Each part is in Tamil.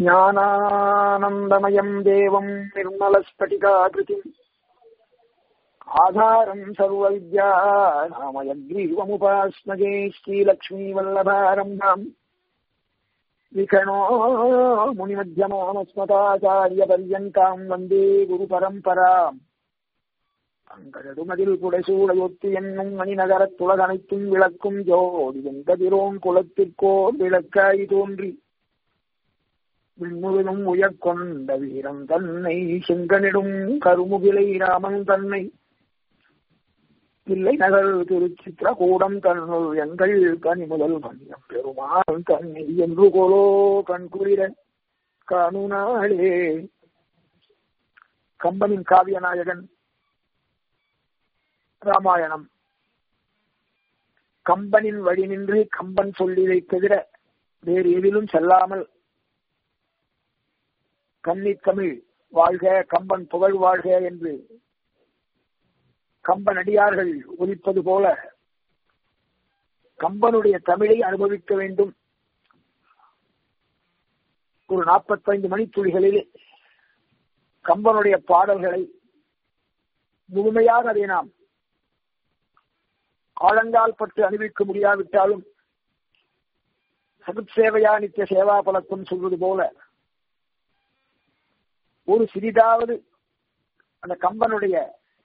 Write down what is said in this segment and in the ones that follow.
ज्ञानानन्दमयम् देवम् निर्मलस्फटिकाकृतिम् आधारम् सर्वविद्या नामयग्रीवमुपास्मगे श्रीलक्ष्मीवल्लभारम्भाम् विकणो मुनिमध्यमामस्मताचार्यपर्यन्ताम् वन्दे गुरुपरम्पराम् அங்கழுமதில் புடைசூடையொத்து என்னும் மணிநகரத் துலகனைத்தும் விளக்கும் ஜோடி வெங்கதிரோன் குலத்திற்கோர் விளக்காய் தோன்றி விண்முழுதும் உயர்கொண்ட வீரம் தன்னை செங்கனிடும் கருமுகிலை ராமன் தன்னை இல்லை நகர் திருச்சித்திரகூடம் தன்னுள் எங்கள் கனி முதல் மன்யம் பெருமாள் தன்னை என்று கோலோ கண்குளிர காணுனாளே கம்பனின் காவிய நாயகன் ராமாயணம் கம்பனின் வழி நின்று கம்பன் சொல்லிதை தவிர வேறு எதிலும் செல்லாமல் கன்னித்தமிழ் வாழ்க கம்பன் புகழ் வாழ்க என்று கம்பன் அடியார்கள் ஒலிப்பது போல கம்பனுடைய தமிழை அனுபவிக்க வேண்டும் ஒரு நாற்பத்தைந்து மணித்துளிகளில் கம்பனுடைய பாடல்களை முழுமையாக அதை நாம் ஆழங்கால் பட்டு அணிவிக்க முடியாவிட்டாலும் சகுத் சேவையா நித்திய சேவா பலத்தும் சொல்வது போல ஒரு சிறிதாவது அந்த கம்பனுடைய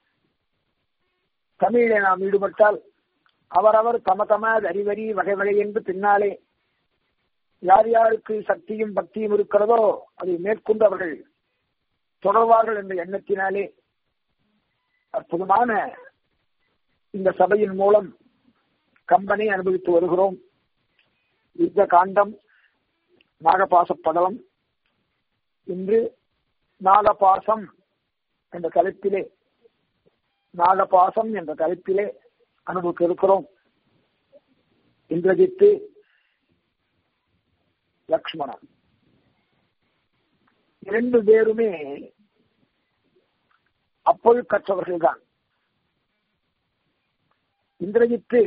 தமிழை நாம் ஈடுபட்டால் அவரவர் தம தம அறிவறி வகை வகை என்று பின்னாலே யார் யாருக்கு சக்தியும் பக்தியும் இருக்கிறதோ அதை மேற்கொண்டு அவர்கள் தொடர்வார்கள் என்ற எண்ணத்தினாலே அற்புதமான இந்த சபையின் மூலம் கம்பனை அனுபவித்து வருகிறோம் யுத்த காண்டம் நாகபாச படலம் இன்று நாகபாசம் என்ற தலைப்பிலே நாகபாசம் என்ற தலைப்பிலே அனுபவிக்க இருக்கிறோம் இந்திரஜித்து லக்ஷ்மணன் இரண்டு பேருமே அப்பொழுது கற்றவர்கள் தான் இந்திரஜித்து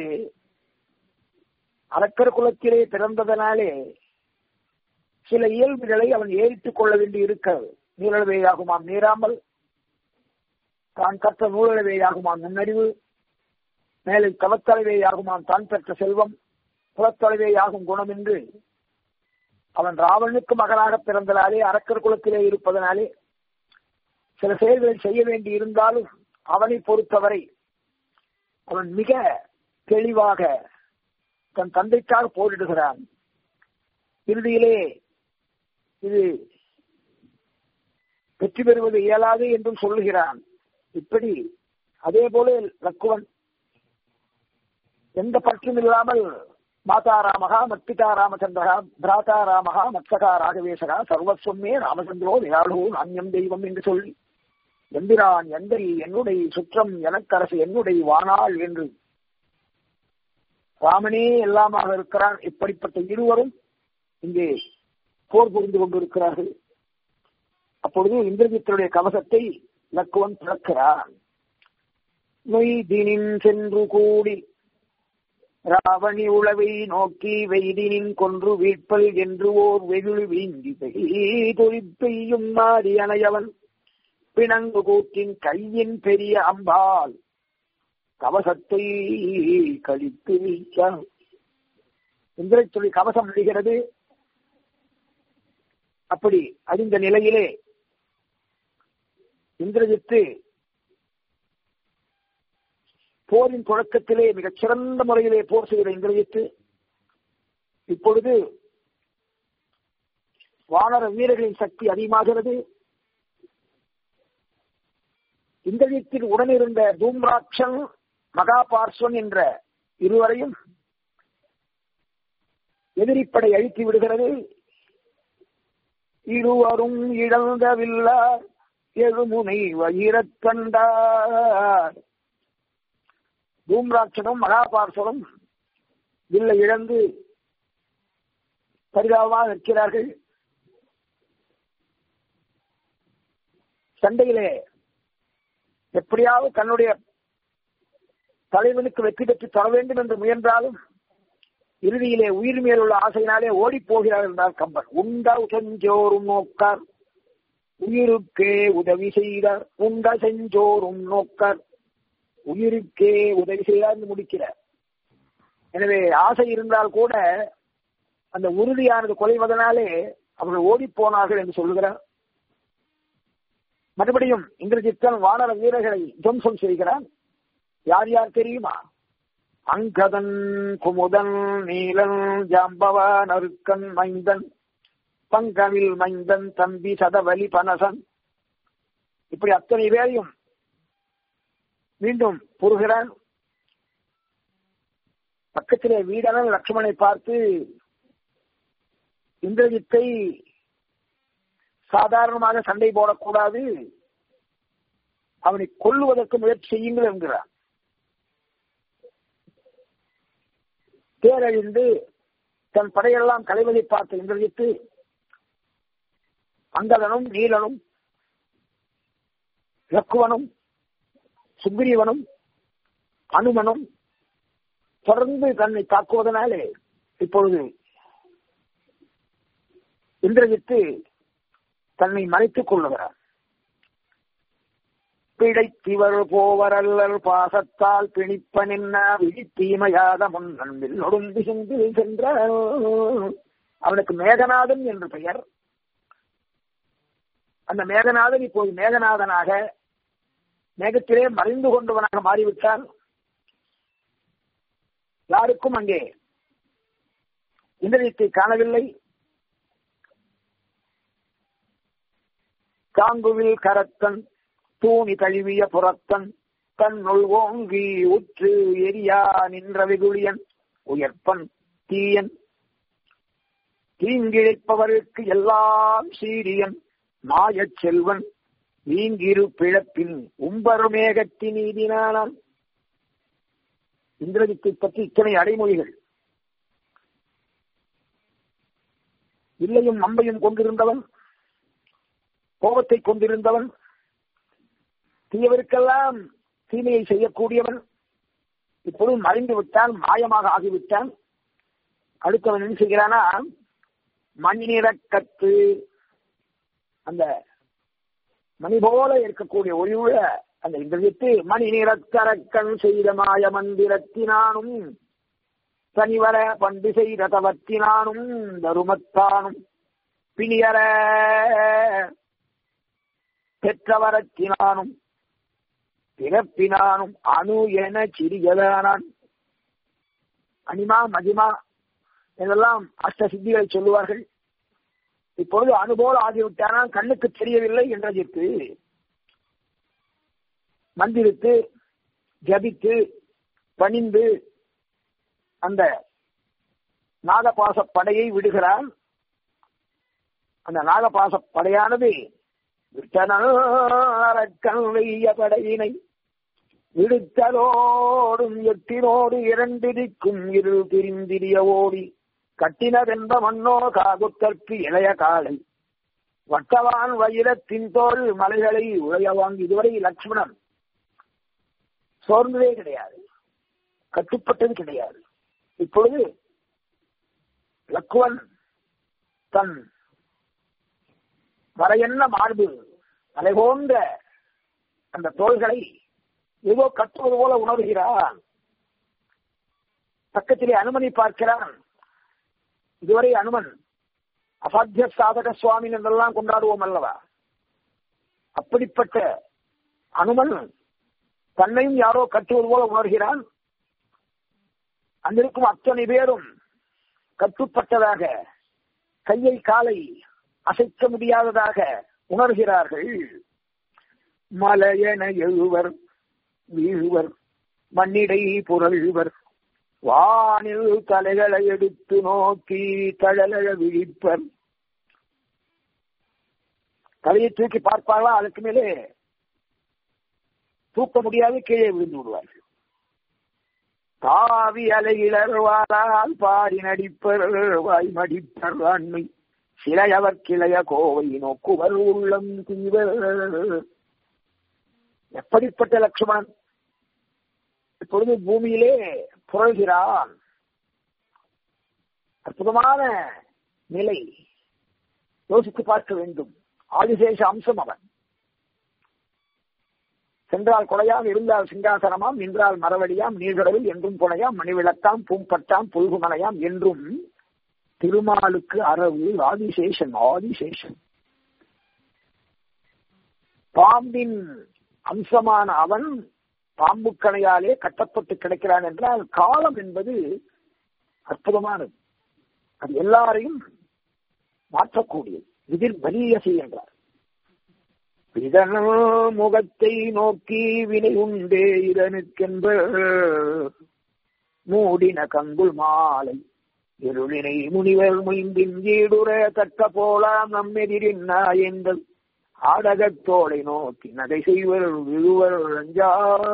அரக்கர் குலத்திலே பிறந்ததனாலே சில இயல்புகளை அவன் ஏறிட்டுக் கொள்ள வேண்டி இருக்கிறது நீரளவையாகுமாம் நீராமல் தான் கற்ற நூலளவையாகுமாம் நுண்ணறிவு மேலே தவத்தளவையாகுமாம் தான் பெற்ற செல்வம் புலத்தளவையாகும் குணம் என்று அவன் ராவனுக்கு மகனாக பிறந்தனாலே அரக்கர் குலத்திலே இருப்பதனாலே சில செயல்களை செய்ய வேண்டி இருந்தாலும் அவனை பொறுத்தவரை அவன் மிக தெளிவாக தன் தந்தைக்காக போரிடுகிறான் இறுதியிலே இது வெற்றி பெறுவது இயலாது என்றும் சொல்லுகிறான் இப்படி அதே போல லக்குவன் எந்த பற்றும் இல்லாமல் மாதா ராமகா மத்பிதா ராமச்சந்திரகா பிராதா ராமகா மத்சகா ராகவேசகா சர்வஸ்வமே ராமச்சந்திரோ தயாளு நாண்யம் தெய்வம் என்று சொல்லி எந்திரான் எந்தை என்னுடைய சுற்றம் எனக்கரசு என்னுடைய வானாள் என்று ராமனே எல்லாமாக இருக்கிறான் இப்படிப்பட்ட இருவரும் இங்கே போர் புரிந்து கொண்டிருக்கிறார்கள் அப்பொழுது இந்திரஜித்தனுடைய கவசத்தை லக்குவன் பிறக்கிறான் நொய்தினின் சென்று கூடி ராவணி உளவை நோக்கி வெய்தினின் கொன்று வீட்பல் என்று ஓர் வெகுளி வீங்கி தொழிப்பெய்யும் மாறி அணையவன் பிணங்கு கூட்டின் கையின் பெரிய அம்பால் கவசத்தை கழித்து வீச்ச இந்திரச்சொலி கவசம் அழிகிறது அப்படி அறிந்த நிலையிலே இந்திரஜித்து போரின் தொடக்கத்திலே மிகச் சிறந்த முறையிலே போர் செய்கிற இந்திரஜித்து இப்பொழுது வானர வீரர்களின் சக்தி அதிகமாகிறது இந்திரஜித்தின் உடனிருந்த தூம்ராட்சன் மகாபார்ஸ்வன் என்ற இருவரையும் எதிரிப்படை அழித்து விடுகிறது இருவரும் இழந்தவில்லார் எழுமுனை வயிறக் கண்டார் தூம்ராட்சனும் மகாபார்சனும் வில்லை இழந்து பரிதாபமாக நிற்கிறார்கள் சண்டையிலே எப்படியாவது தன்னுடைய தலைவனுக்கு வெற்றி பெற்று தர வேண்டும் என்று முயன்றாலும் இறுதியிலே உயிர் மேல் உள்ள ஆசையினாலே ஓடி போகிறார் என்றார் கம்பன் உண்ட செஞ்சோறும் நோக்கார் உயிருக்கே உதவி செய்தார் உண்ட செஞ்சோறும் நோக்கார் உயிருக்கே உதவி செய்தார் முடிக்கிறார் எனவே ஆசை இருந்தால் கூட அந்த உறுதியானது குலைவதனாலே அவர்கள் ஓடி போனார்கள் என்று சொல்லுகிறார் மறுபடியும் இந்திரஜித்தன் வானர வீரர்களை துவம்சம் செய்கிறான் யார் யார் தெரியுமா அங்கதன் குமுதன் நீலன் ஜாம்பவான் அருக்கன் மைந்தன் பங்கமில் மைந்தன் தம்பி சதவலி பனசன் இப்படி அத்தனை பேரையும் மீண்டும் புறுகிறான் பக்கத்திலே வீடனன் லட்சுமணை பார்த்து இந்திரஜித்தை சாதாரணமாக சண்டை போடக்கூடாது அவனை கொல்லுவதற்கு முயற்சி செய்யுங்கள் என்கிறார் தேரழிந்து தன் படையெல்லாம் கலைவதை பார்த்த இந்திரஜித்து அங்கதனும் நீலனும் லக்குவனும் சுக்ரீவனும் அனுமனும் தொடர்ந்து தன்னை தாக்குவதனாலே இப்பொழுது இந்திரஜித்து தன்னை மறைத்துக் கொள்ளுகிறார் பிழைத்திவர் போவரல்லல் பாசத்தால் பிணிப்ப நின்ன விழித்தீமையாத முன்னன்பில் நொடும்பி சென்று சென்ற அவனுக்கு மேகநாதன் என்று பெயர் அந்த மேகநாதன் இப்போது மேகநாதனாக மேகத்திலே மறைந்து கொண்டவனாக மாறிவிட்டான் யாருக்கும் அங்கே இந்திரஜித்தை காணவில்லை தாங்குவில் கரத்தன் தூணி கழுவிய புறத்தன் தன்னுள் ஓங்கி உற்று எரியா நின்ற வெகுளியன் உயர்ப்பன் தீயன் தீங்கிழைப்பவருக்கு எல்லாம் சீரியன் மாயச் செல்வன் நீங்கிரு பிழப்பின் உம்பருமேகத்தி நீதினானான் இந்திரஜித்தை பற்றி இத்தனை அடைமொழிகள் இல்லையும் அம்பையும் கொண்டிருந்தவன் கோபத்தை கொண்டிருந்தவன் தீயவருக்கெல்லாம் தீமையை செய்யக்கூடியவன் இப்பொழுது மறைந்து விட்டான் மாயமாக ஆகிவிட்டான் அடுத்தவன் என்ன செய்கிறானா மணிநிறக்கத்து அந்த மணி போல இருக்கக்கூடிய ஒளிவுள்ள அந்த இந்திரஜித்து மணி நிறக்கரக்கண் செய்த மாய மந்திரத்தினானும் தனிவர பண்டு செய்த தவத்தினானும் தருமத்தானும் பிணியர பெற்றவரத்தினானும் பிறப்பினானும் அணு என சிறியதானான் அனிமா மகிமா இதெல்லாம் அஷ்ட சித்திகளை சொல்லுவார்கள் இப்பொழுது அனுபோல் ஆகிவிட்டானால் கண்ணுக்கு தெரியவில்லை என்றதற்கு மந்திரித்து ஜபித்து பணிந்து அந்த நாகபாச படையை விடுகிறான் அந்த நாகபாச படையானது விட்டனக்கல்வைய படையினை விடுத்தலோடும் எட்டினோடு இரண்டு திக்கும் இருள் பிரிந்திரிய ஓடி கட்டினதென்ற மண்ணோ காகுத்தற்கு இளைய காலை வட்டவான் வைரத்தின் தோல் மலைகளை உழைய வாங்கி இதுவரை லட்சுமணன் சோர்ந்ததே கிடையாது கட்டுப்பட்டது கிடையாது இப்பொழுது லக்குவன் தன் வரையென்ன மார்பு அலை போன்ற அந்த தோள்களை ஏதோ கட்டுவது போல உணர்கிறான் பக்கத்திலே அனுமனை பார்க்கிறான் இதுவரை அனுமன் அசாத்திய சாதக சுவாமி என்றெல்லாம் கொண்டாடுவோம் அல்லவா அப்படிப்பட்ட அனுமன் தன்னையும் யாரோ கட்டுவது போல உணர்கிறான் அங்கிருக்கும் அத்தனை பேரும் கட்டுப்பட்டதாக கையை காலை அசைக்க முடியாததாக உணர்கிறார்கள் மலையென எழுவர் வீழ்வர் மண்ணிடை புரள்வர் வானில் தலைகளை எடுத்து நோக்கி தழலழ விழிப்பர் தலையை தூக்கி பார்ப்பார்களா அதுக்கு மேலே தூக்க முடியாது கீழே விழுந்து விடுவார்கள் தாவி அலையிலர் வாரால் பாரி நடிப்பர் வாய் மடிப்பர் ஆண்மை சிலையவர் கிளைய கோவை நோக்குவர் உள்ளம் தீவர் எப்படிப்பட்ட லட்சுமணன் இப்பொழுது பூமியிலே புரள்கிறான் அற்புதமான நிலை யோசித்து பார்க்க வேண்டும் ஆதிசேஷ அம்சம் அவன் சென்றால் கொலையாம் இருந்தால் சிங்காசனமாம் நின்றால் மரவடியாம் நீர்கடவில் என்றும் புனையாம் மணிவிளக்காம் பூம்பட்டாம் புல்குமலையாம் என்றும் திருமாலுக்கு அரவு ஆதிசேஷன் ஆதிசேஷன் பாம்பின் அம்சமான அவன் பாம்புக்கணையாலே கட்டப்பட்டு கிடைக்கிறான் என்றால் காலம் என்பது அற்புதமானது அது எல்லாரையும் மாற்றக்கூடியது எதிர் வலியசி என்றார் இதன் முகத்தை நோக்கி வினை உண்டே இதனுக்கென்ப மூடின கங்குள் மாலை இருளினை முனிவர் முயம்பின் ஈடுற தக்க போலாம் நம்மெதிரின் நாயங்கள் ஆடகத்தோலை நோக்கி நகை செய்வர் விழுவர் அஞ்சா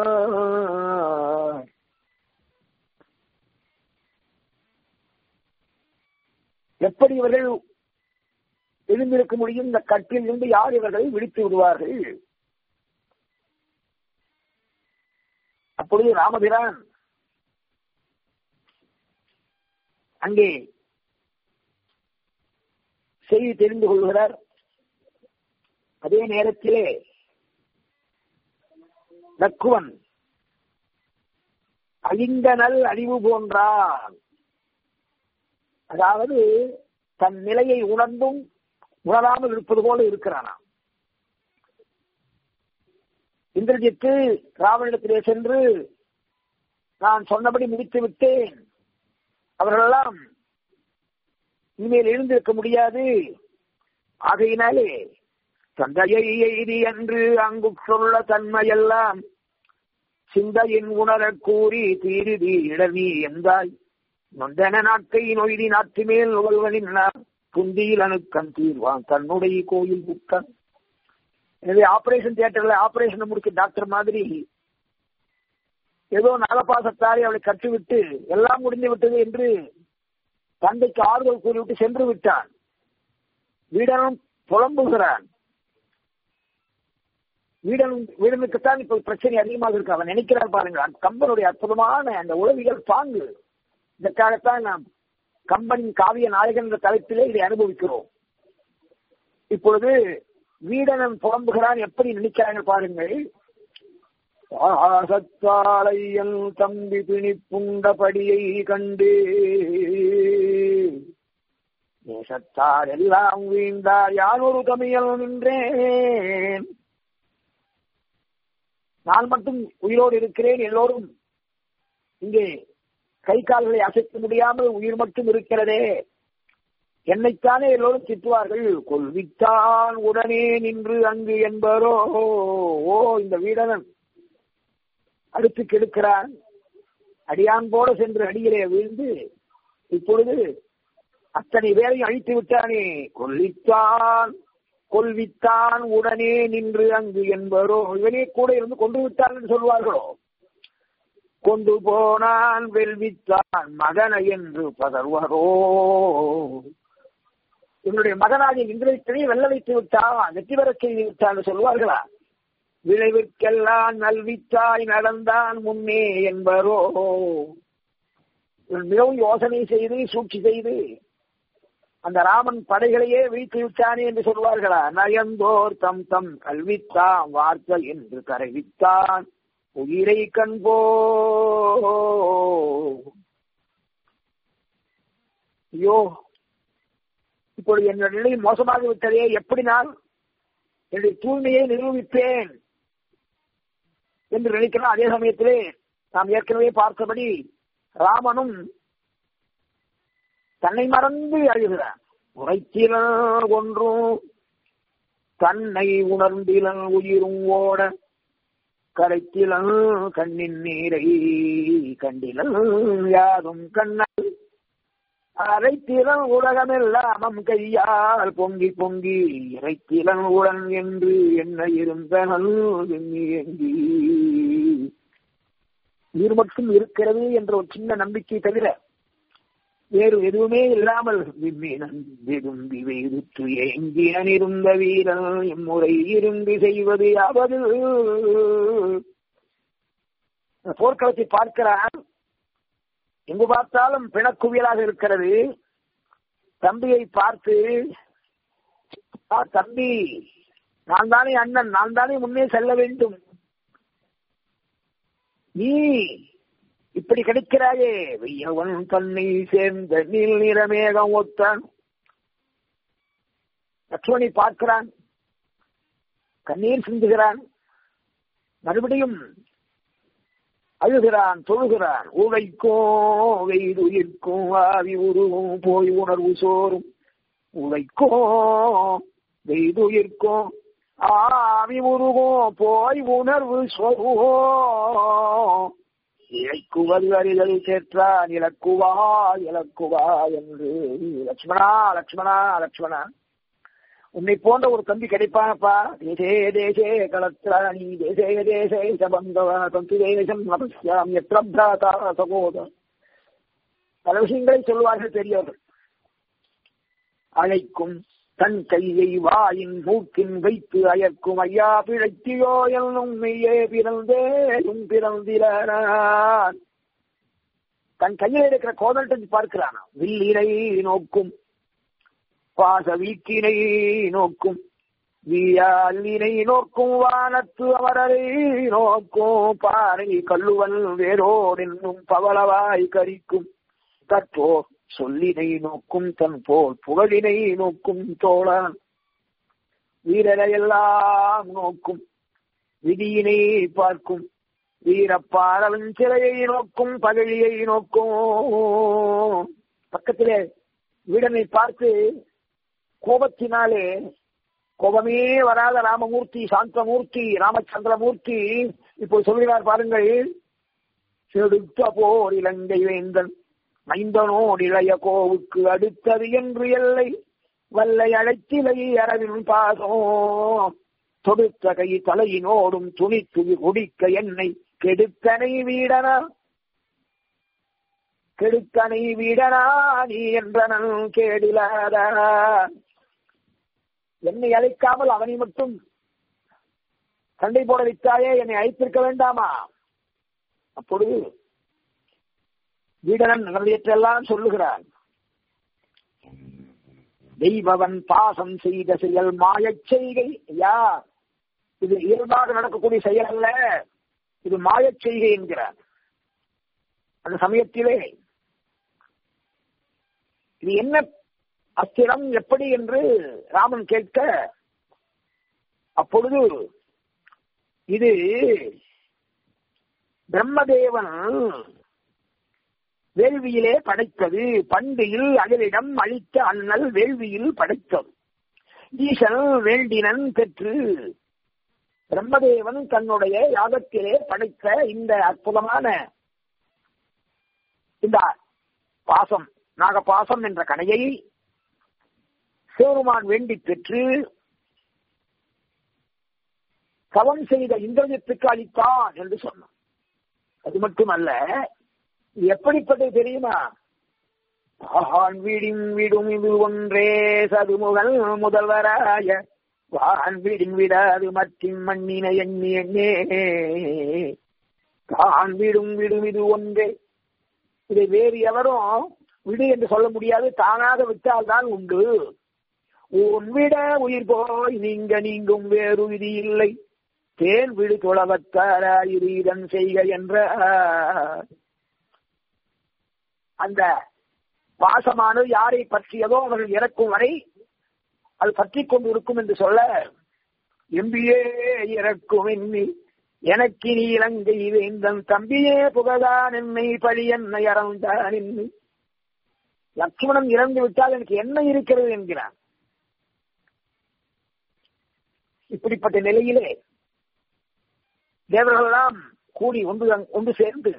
எப்படி இவர்கள் எழுந்திருக்க முடியும் இந்த கட்டில் இருந்து யார் இவர்களை விழித்து விடுவார்கள் அப்பொழுது ராமபிரான் அங்கே செய்தி தெரிந்து கொள்கிறார் அதே நேரத்திலே நக்குவன் அழிந்த நல் அழிவு போன்றான் அதாவது தன் நிலையை உணர்ந்தும் உணராமல் இருப்பது போல இருக்கிறானாம் இந்திரஜித்து ராவணிடத்திலே சென்று நான் சொன்னபடி முடித்து விட்டேன் அவர்களெல்லாம் இனிமேல் எழுந்திருக்க முடியாது ஆகையினாலே தந்தையை எய்தி என்று அங்கு சொல்ல தன்மையெல்லாம் சிந்தையின் உணரக் கூறி தீருதி இடனி எந்தாய் நொந்தன நாட்கை நொய்தி நாட்டு மேல் நுகழ்வனின் புந்தியில் அணுக்கன் தீர்வான் தன்னுடைய கோயில் புக்கன் எனவே ஆபரேஷன் தியேட்டர்ல ஆபரேஷன் முடிச்ச டாக்டர் மாதிரி ஏதோ நலபாசத்தாலே அவளை கட்டுவிட்டு எல்லாம் முடிந்து விட்டது என்று தந்தைக்கு ஆறுதல் கூறிவிட்டு சென்று விட்டான் வீடனும் புலம்புகிறான் வீடன் வீடனுக்குத்தான் இப்ப பிரச்சனை அதிகமாக இருக்கு அவன் நினைக்கிறான் பாருங்க கம்பனுடைய அற்புதமான அந்த உளவியல் பாங்கு இதற்காகத்தான் நாம் கம்பனின் காவிய நாயகன் என்ற தலைப்பிலே இதை அனுபவிக்கிறோம் இப்பொழுது வீடனன் புலம்புகிறான் எப்படி நினைக்கிறாங்க பாருங்கள் ஆசத்தாலையன் தம்பி பிணி புண்டபடியை கண்டு நேசத்தார் எல்லாம் வீழ்ந்தார் யார் ஒரு தமிழ் நின்றேன் நான் மட்டும் உயிரோடு இருக்கிறேன் எல்லோரும் இங்கே கை கால்களை அசைக்க முடியாமல் உயிர் மட்டும் இருக்கிறதே என்னைத்தானே எல்லோரும் திட்டுவார்கள் கொள்வித்தான் உடனே நின்று அங்கு என்பரோ ஓ இந்த வீடனன் அடுத்து கெடுக்கிறான் அடியான் போல சென்று அடியிலே வீழ்ந்து இப்பொழுது அத்தனை பேரையும் அழித்து விட்டானே கொல்லித்தான் கொல்வித்தான் உடனே நின்று அங்கு என்பரோ இவனே கூட இருந்து கொண்டு விட்டான் என்று சொல்வார்களோ கொண்டு போனான் வெல்வித்தான் மகனை என்று பதர்வரோ என்னுடைய மகனாகிய இந்திரத்தினை வெல்ல வைத்து விட்டான் வெற்றி பெறச் செய்து விட்டான் சொல்வார்களா விளைவிற்கெல்லாம் நல்வித்தாய் நடந்தான் முன்னே என்பரோ மிகவும் யோசனை செய்து சூழ்ச்சி செய்து அந்த ராமன் படைகளையே வீழ்த்தி விட்டானே என்று சொல்வார்களா நயந்தோர் தம் தம் கல்வித்தான் வார்த்தை என்று கரைவித்தான் உயிரை கண்போ ஐயோ இப்பொழுது என்னுடைய நிலை மோசமாக விட்டதே எப்படி நான் என்னுடைய தூய்மையை நிரூபிப்பேன் என்று நினைக்கிறோம் அதே சமயத்திலே நாம் ஏற்கனவே பார்த்தபடி ராமனும் தன்னை மறந்து அழுகிறான் உரைத்திலன் ஒன்றும் தன்னை உணர்ந்திலன் உயிரும் ஓட கரைத்திலன் கண்ணின் நீரை கண்டிலன் யாரும் கண்ணல் அரைத்திலன் உலகமெல்லாம் கையால் பொங்கி பொங்கி இறைத்திலன் உடன் என்று என்ன இருந்தனல் எங்கி உயிர் மட்டும் இருக்கிறது என்ற ஒரு சின்ன நம்பிக்கை தவிர வேறு எதுவுமே இல்லாமல் விண்மீனன் விரும்பி வெயிறுற்று எங்கியன் இருந்த வீரன் இம்முறை இருந்து செய்வது யாவது போர்க்களத்தை பார்க்கிறான் எங்கு பார்த்தாலும் பிணக்குவியலாக இருக்கிறது தம்பியை பார்த்து "ஆ, தம்பி நான் தானே அண்ணன் நான் தானே முன்னே செல்ல வேண்டும் நீ இப்படி கிடைக்கிறாயே வெய்யவன் தன்னை சேர்ந்த நீல் நிறமேகம் ஒத்தான் லட்சுமணி பார்க்கிறான் கண்ணீர் சிந்துகிறான் மறுபடியும் அழுகிறான் தொழுகிறான் உழைக்கோ வெய்துயிர்க்கும் ஆவி உருவும் போய் உணர்வு சோறும் உழைக்கோ வெய்துயிர்க்கும் ஆவி உருகும் போய் உணர்வு சோறுவோ இழைக்குவது அறிதல் கேற்றான் இலக்குவா இலக்குவா என்று லட்சுமணா லட்சுமணா லட்சுமணா உன்னை போன்ற ஒரு தம்பி கிடைப்பானப்பா தேசே தேசே கலத்ராணி தேசே தேசே சபந்தவ தந்து தேசம் அவசியம் எത്ര பிராதா சகோதரம் பல விஷயங்களை சொல்வார்கள் பெரியவர்கள் அழைக்கும் தன் கையை வாயின் மூக்கின் வைத்து அயர்க்கும் ஐயா பிழைத்தியோ என்னும் மெய்யே பிறந்தேயும் பிறந்திலான் தன் கையில் இருக்கிற கோதல்ட்டு பார்க்கிறானா வில்லினை நோக்கும் பாச வீக்கினை நோக்கும் வீயாலினை நோக்கும் வானத்து அமரரை நோக்கும் பாறை கல்லுவல் வேரோடு என்னும் பவளவாய் கரிக்கும் கற்றோர் சொல்லினை நோக்கும் தன் போல் புகழினை நோக்கும் தோழன் வீரரையெல்லாம் நோக்கும் விதியினை பார்க்கும் வீரப்பாரவன் சிலையை நோக்கும் பகழியை நோக்கும் பக்கத்திலே வீடனை பார்த்து கோபத்தினாலே கோபமே வராத ராமமூர்த்தி சாந்தமூர்த்தி ராமச்சந்திரமூர்த்தி இப்போ சொல்கிறார் பாருங்கள் செடுத்த போர் இலங்கை வேந்தன் மைந்தனோடு இளைய கோவுக்கு அடுத்தது என்று எல்லை வல்லை அழைத்திலை அரவின் பாசம் தொடுத்த கை தலையினோடும் துணித்து குடிக்க என்னை கெடுத்தனை வீடனா கெடுத்தனை வீடனா நீ என்றனன் கேடிலாதா என்னை அழைக்காமல் அவனை மட்டும் சண்டை போட வைத்தாயே என்னை அழைத்திருக்க வேண்டாமா அப்பொழுது வீடனன் நடந்தேற்றெல்லாம் சொல்லுகிறான் தெய்வவன் பாசம் செய்த செயல் மாயச் செய்கை ஐயா இது இயல்பாக நடக்கக்கூடிய செயல் அல்ல இது மாயச் செய்கை என்கிறார் அந்த சமயத்திலே இது என்ன அஸ்திரம் எப்படி என்று ராமன் கேட்க அப்பொழுது இது பிரம்மதேவன் வேள்வியிலே படைத்தது பண்டியில் அகலிடம் அளித்த அண்ணல் வேள்வியில் படைத்தது ஈசன் வேண்டினன் பெற்று பிரம்மதேவன் தன்னுடைய யாகத்திலே படைத்த இந்த அற்புதமான இந்த பாசம் நாகபாசம் என்ற கணையை சிவருமான் வேண்டி பெற்று தவம் செய்த இந்திரஜித்துக்கு அளித்தான் என்று சொன்னான் அது மட்டுமல்ல இது எப்படிப்பட்டது தெரியுமா ஆண் வீடின் வீடும் இது ஒன்றே சதுமுகல் முதல்வராய வான் வீடின் விடாது மற்றின் மண்ணின எண்ணி எண்ணே தான் வீடும் வீடும் இது ஒன்றே இதை வேறு எவரும் விடு என்று சொல்ல முடியாது தானாக விட்டால் தான் உண்டு உன் விட உயிர் போய் நீங்க நீங்கும் வேறு விதி இல்லை தேன் விடு தொழவத்தாராயிரு இதன் செய்க என்ற அந்த பாசமானது யாரை பற்றியதோ அவர்கள் இறக்கும் வரை அது பற்றி கொண்டு இருக்கும் என்று சொல்ல எம்பியே இறக்கும் என்னி எனக்கு நீ இலங்கை வேந்தன் தம்பியே புகழான் என்னை பழி என்னை அறந்தான் என்னை லட்சுமணன் இறந்து விட்டால் எனக்கு என்ன இருக்கிறது என்கிறான் இப்படிப்பட்ட நிலையிலே தேவர்களெல்லாம் கூடி ஒன்று ஒன்று சேர்ந்து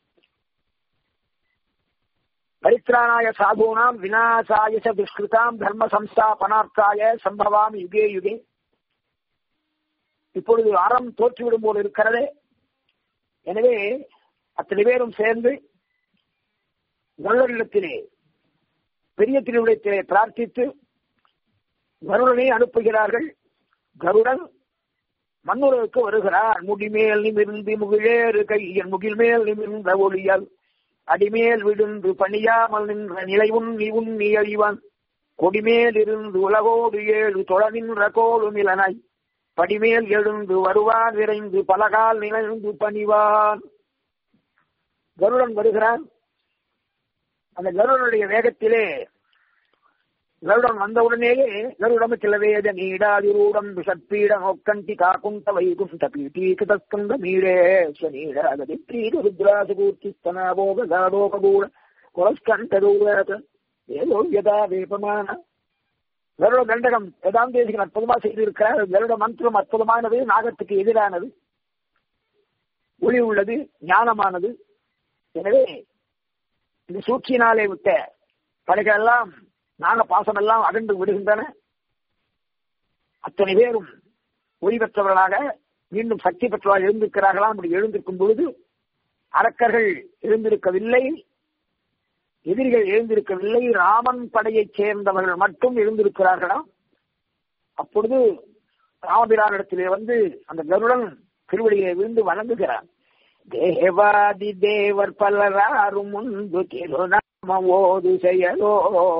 பரித்ராணாய சாதுனாம் விநாசாய ச துஷ்கிருதாம் தர்ம சம்ஸ்தாபனார்த்தாய சம்பவாம் யுகே யுகே இப்பொழுது அறம் தோற்றுவிடும் போல் இருக்கிறதே எனவே அத்தனை பேரும் சேர்ந்து நல்லரிடத்திலே பெரிய திருவிடத்திலே பிரார்த்தித்து கருடனை அனுப்புகிறார்கள் கருடன் மண்ணுலகுக்கு வருகிறார் முடிமேல் நிமிர்ந்து முகிழேறு கையன் முகில் மேல் நிமிர்ந்த ஒளியால் அடிமேல் விழுந்து பணியாமல் நின்ற நிலை உண்ணி உண்ணி அறிவான் கொடிமேல் இருந்து உலகோடு ஏழு தொழனின்ற கோளும் இளனாய் படிமேல் எழுந்து வருவான் விரைந்து பலகால் நினைந்து பணிவான் கருடன் வருகிறான் அந்த கருடனுடைய வேகத்திலே கருடன் வந்தவுடனேயே கருடம் கிளவேத நீடாதிரூடம் விஷப்பீட நோக்கண்டி காக்குந்த வைகுண்ட பீட்டீகிதஸ்கந்த மீடேஸ்வ நீடாகதி பிரீடு ருத்ராசுகூர்த்தி ஸ்தனாபோக காதோகபூட குலஸ்கண்டரூராத ஏதோ யதா வேபமான கருட தண்டகம் வேதாந்தேசிகன் அற்புதமா செய்திருக்கிறார் கருட மந்திரம் அற்புதமானது நாகத்துக்கு எதிரானது ஒளி உள்ளது ஞானமானது எனவே இந்த சூழ்ச்சியினாலே விட்ட படைகள் எல்லாம் நாக பாசம் எல்லாம் அகன்று விடுகின்றன அத்தனை பேரும் ஒளி பெற்றவர்களாக மீண்டும் சக்தி பெற்றவர்கள் எழுந்திருக்கிறார்களா அப்படி எழுந்திருக்கும் பொழுது அரக்கர்கள் எழுந்திருக்கவில்லை எதிரிகள் எழுந்திருக்கவில்லை ராமன் படையைச் சேர்ந்தவர்கள் மட்டும் எழுந்திருக்கிறார்களா அப்பொழுது ராமபிரானிடத்திலே வந்து அந்த கருடன் திருவடியை விழுந்து வணங்குகிறார் தேவாதி தேவர் பலராரும் முன்பு திருநாம ஓது செயலோ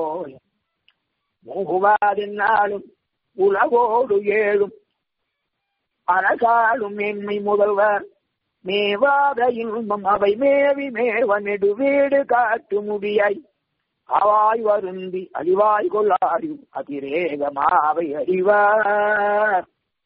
மூவாதினாலும் உலகோடு ஏழும் அரசாலும் என்மை முதல்வர் மேவாத இன்பம் அவை மேவி மேவ நெடுவீடு காட்டு முடியாய் அவாய் வருந்தி அழிவாய் கொள்ளாரி அதிரேகமாவை அறிவார்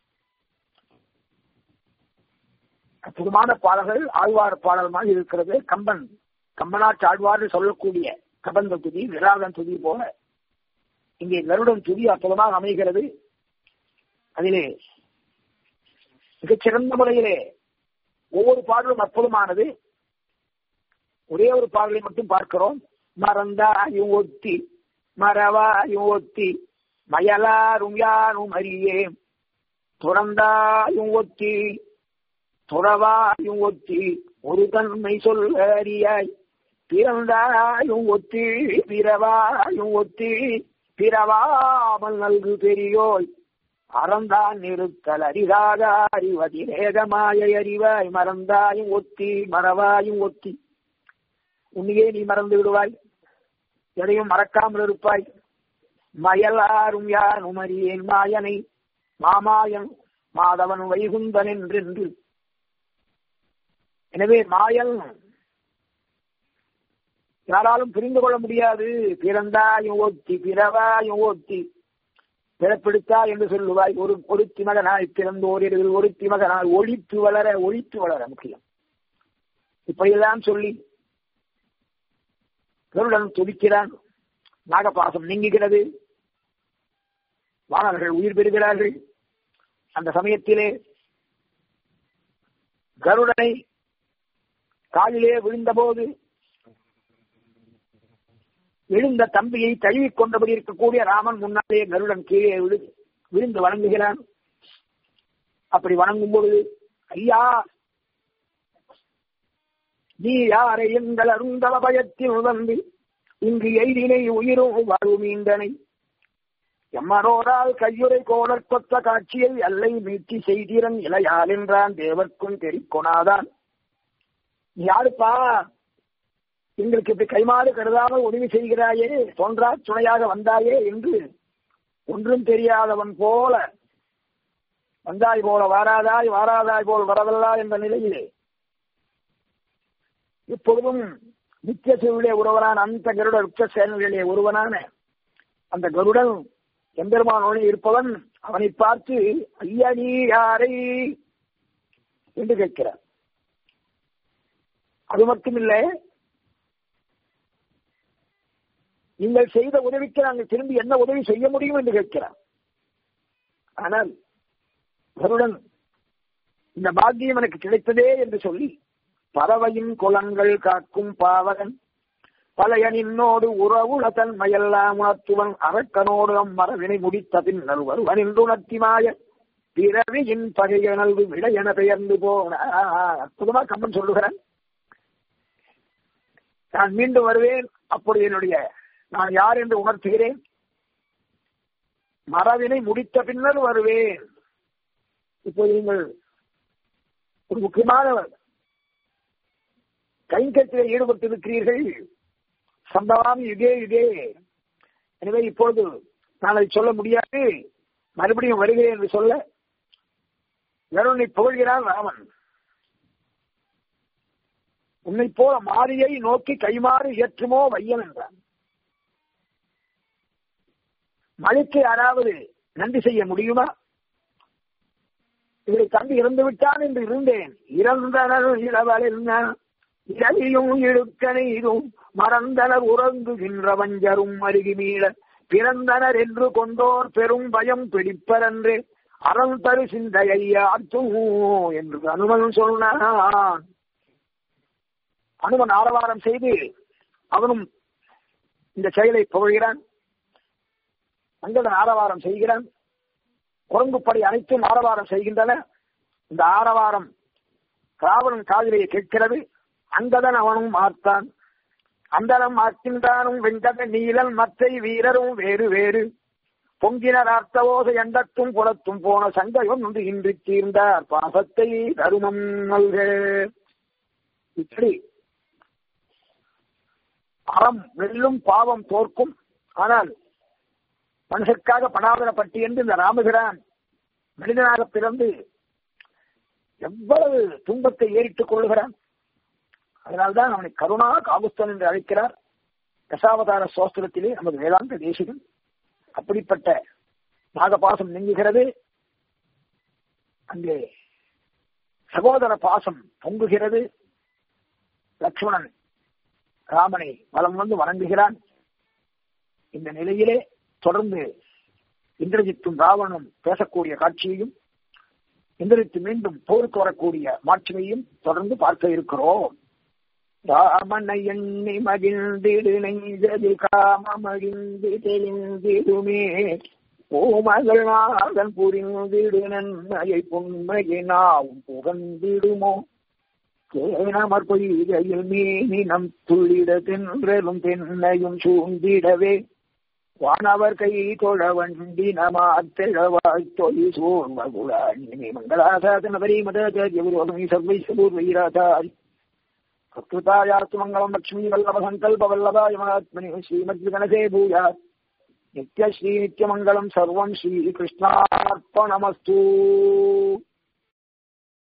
அற்புதமான பாடல்கள் ஆழ்வார் பாடல்மாக இருக்கிறது கம்பன் கம்பனாற்று ஆழ்வார் சொல்லக்கூடிய கபந்த துதி விராகன் துதி போல இங்கே கருடன் துதி அற்புதமாக அமைகிறது அதிலே மிகச்சிறந்த முறையிலே ஒவ்வொரு பாடலும் அற்புதமானது ஒரே ஒரு பாடலை மட்டும் பார்க்கிறோம் மறந்தாயும் ஒத்தி மறவாயும் ஒத்தி மயலாரும் யாரும் அறியேன் துறந்தாயும் ஒத்தி துறவாயும் ஒத்தி ஒரு தன்மை சொல்ல அறியாய் பிறந்தாயும் ஒத்தி பிறவாயும் ஒத்தி பிறவாமல் நல்கு பெரியோய் அறந்தான் நிறுத்தல் அரிதாக அறிவதிரேகமாய அறிவாய் மறந்தாயும் ஒத்தி மறவாயும் ஒத்தி உன்னையே நீ மறந்து விடுவாய் எதையும் மறக்காமல் இருப்பாய் மயலாரும் யார் உமரியேன் மாயனை மாமாயன் மாதவன் வைகுந்தன் என்றென்று எனவே மாயன் யாராலும் புரிந்து கொள்ள முடியாது பிறந்தாயும் ஒத்தி பிறவாயும் ஒத்தி பிறப்பெடுத்தா என்று சொல்லுவாய் ஒரு ஒருத்தி மகனாய் பிறந்த ஓரிரு ஒருத்தி மகனாய் ஒழித்து வளர ஒழித்து வளர முக்கியம் இப்படியெல்லாம் சொல்லி கருடன் துடிக்கிறான் நாகபாசம் நீங்குகிறது வானவர்கள் உயிர் பெறுகிறார்கள் அந்த சமயத்திலே கருடனை காலிலே விழுந்தபோது விழுந்த தம்பியை தழுவிக் கொண்டபடி இருக்கக்கூடிய ராமன் முன்னாலே கருடன் கீழே விழு விழுந்து வணங்குகிறான் அப்படி வணங்கும் பொழுது ஐயா நீ யாரை எங்கள் அருந்தவ பயத்தில் உணர்ந்து இங்கு எய்தினை உயிரும் வருமீந்தனை எம்மனோரால் கையுறை கோடற் கொத்த காட்சியை அல்லை மீட்சி செய்திரன் இளையால் என்றான் தேவர்க்கும் தெரிக்கொணாதான் நீ யாருப்பா எங்களுக்கு இப்படி கைமாறு கருதாமல் உதவி செய்கிறாயே தோன்றா துணையாக வந்தாயே என்று ஒன்றும் தெரியாதவன் போல வந்தாய் போல வாராதாய் வாராதாய் போல் வரவல்லா என்ற நிலையிலே இப்பொழுதும் நித்திய சிவிலே ஒருவனான அந்த கருட உச்ச சேனல்களிலே ஒருவனான அந்த கருடன் எம்பெருமானோடு இருப்பவன் அவனை பார்த்து ஐயா நீ யாரை என்று கேட்கிறார் அது மட்டுமில்லை நீங்கள் செய்த உதவிக்கு நாங்கள் திரும்பி என்ன உதவி செய்ய முடியும் என்று கேட்கிறார் ஆனால் கருடன் இந்த பாக்கியம் எனக்கு கிடைத்ததே என்று சொல்லி பறவையின் குலங்கள் காக்கும் பாவகன் பழையனின்னோடு உறவுள தன்மையெல்லாம் உணர்த்துவன் அரக்கனோடு அம்மரவினை முடித்த பின்னர் வருவன் என்று உணர்த்திமாய பிறவியின் பகையனல்வு விட என பெயர்ந்து போன அற்புதமா கம்மன் சொல்லுகிறேன் நான் மீண்டும் வருவேன் அப்பொழுது என்னுடைய நான் யார் என்று உணர்த்துகிறேன் மரவினை முடித்த பின்னர் வருவேன் இப்போது நீங்கள் ஒரு முக்கியமான கைங்கத்திலே ஈடுபட்டிருக்கிறீர்கள் சம்பவாமி இதே இதே எனவே இப்பொழுது நான் அதை சொல்ல முடியாது மறுபடியும் வருகிறேன் என்று சொல்ல வருணனை புகழ்கிறான் ராமன் உன்னை போல மாரியை நோக்கி கைமாறு இயற்றுமோ வையம் என்றான் மழைக்கு யாராவது நன்றி செய்ய முடியுமா இவரை தம்பி இறந்து விட்டான் என்று இருந்தேன் இறந்தனர் இளவலிருந்தான் இரவியும் இழுக்கனைதும் மறந்தனர் உறங்குகின்ற வஞ்சரும் அருகி மீள பிறந்தனர் என்று கொண்டோர் பெரும் பயம் பிடிப்பரன்று அறம் தரு சிந்தையாற்றும் என்று அனுமன் சொன்னான் அனுமன் ஆரவாரம் செய்து அவனும் இந்த செயலை புகழ்கிறான் அங்கடன் ஆரவாரம் செய்கிறான் குரங்குப்படை அனைத்தும் ஆரவாரம் செய்கின்றன இந்த ஆரவாரம் ராவணன் காதிலே கேட்கிறது அங்கதன் அவனும் மாத்தான் அந்தனம் ஆக்கின்றானும் வெங்கட நீலன் மற்றை வீரரும் வேறு வேறு பொங்கினர் அர்த்தவோசை எண்டத்தும் புலத்தும் போன சங்கையும் வந்து இன்றி தீர்ந்தார் பாசத்தை தருமம் நல்க இப்படி அறம் வெல்லும் பாவம் தோற்கும் ஆனால் மனுஷருக்காக பணாதனப்பட்டு என்று இந்த ராமபிரான் மனிதனாக பிறந்து எவ்வளவு துன்பத்தை ஏறிட்டுக் கொள்கிறான் அதனால்தான் அவனை கருணா காகுஸ்தன் என்று அழைக்கிறார் தசாவதார சோஸ்திரத்திலே நமது வேதாந்த தேசிகன் அப்படிப்பட்ட நாகபாசம் நீங்குகிறது அங்கே சகோதர பாசம் பொங்குகிறது லக்ஷ்மணன் ராமனை வலம் வந்து வணங்குகிறான் இந்த நிலையிலே தொடர்ந்து இந்திரஜித்தும் ராவணனும் பேசக்கூடிய காட்சியையும் இந்திரஜித்து மீண்டும் போருக்கு வரக்கூடிய மாட்சிமையும் தொடர்ந்து பார்க்க இருக்கிறோம் ராமனை எண்ணி மகிழ்ந்திடு நெஞ்சது காம மகிழ்ந்து தெளிந்திடுமே ஓமகள் நாதன் புரிந்திடு நன்மையை பொன்மையை நாவும் புகழ்ந்திடுமோ கேனமர் பொய்கையில் மீனினம் துள்ளிட தென்றலும் தென்னையும் சூழ்ந்திடவே வானவர் கை தொழ வண்டி நமாத்தெழவாய் தொழி சோர்வகுலாணி மங்களாசாசன பரிமதாச்சாரிய விரோதமி சர்வைசபூர்வைராச்சாரி கர்த்தாயார்த்து மங்களம் லட்சுமி வல்லப சங்கல்ப வல்லபாய மகாத்மனி ஸ்ரீமத் கணசே பூயாத் நித்ய ஸ்ரீ நித்யமங்கலம் சர்வம் ஸ்ரீ கிருஷ்ணார்ப்பணமஸ்து